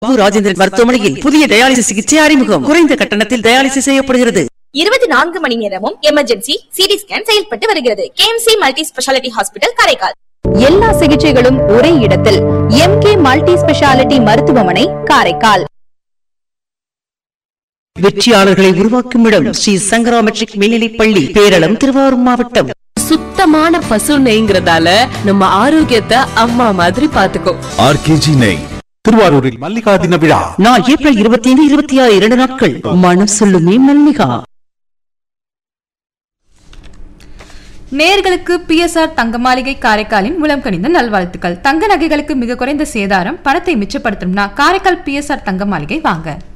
பாபு ராஜேந்திரன் மருத்துவமனையில் புதிய டயாலிசிஸ் சிகிச்சை அறிமுகம் குறைந்த கட்டணத்தில் டயாலிசிஸ் செய்யப்படுகிறது இருபத்தி நான்கு மணி நேரமும் எமர்ஜென்சி சிடி ஸ்கேன் செயல்பட்டு வருகிறது KMC multi speciality hospital Karaikal எல்லா சிகிச்சைகளும் ஒரே இடத்தில் எம்கே மல்டி ஸ்பெஷாலிட்டி மருத்துவமனை காரைக்கால் வெற்றியாளர்களை உருவாக்கும் இடம் ஸ்ரீ சங்கரா மெட்ரிக் மேல்நிலைப் பள்ளி பேரளம் திருவாரூர் மாவட்டம் சுத்தமான பசு நெய்ங்கிறதால நம்ம ஆரோக்கியத்தை அம்மா மாதிரி பாத்துக்கோ ஆர்கேஜி நெய் திருவாரூரில் மல்லிகா தின விழா நான் ஏப்ரல் இருபத்தி ஐந்து இருபத்தி ஆறு இரண்டு நாட்கள் மனம் சொல்லுமே மல்லிகா நேர்களுக்கு பிஎஸ்ஆர் தங்க மாளிகை காரைக்காலின் மூலம் கணிந்த நல்வாழ்த்துக்கள் தங்க நகைகளுக்கு மிக குறைந்த சேதாரம் பணத்தை மிச்சப்படுத்தணும்னா காரைக்கால் பிஎஸ்ஆர் தங்க மாளிகை வாங்க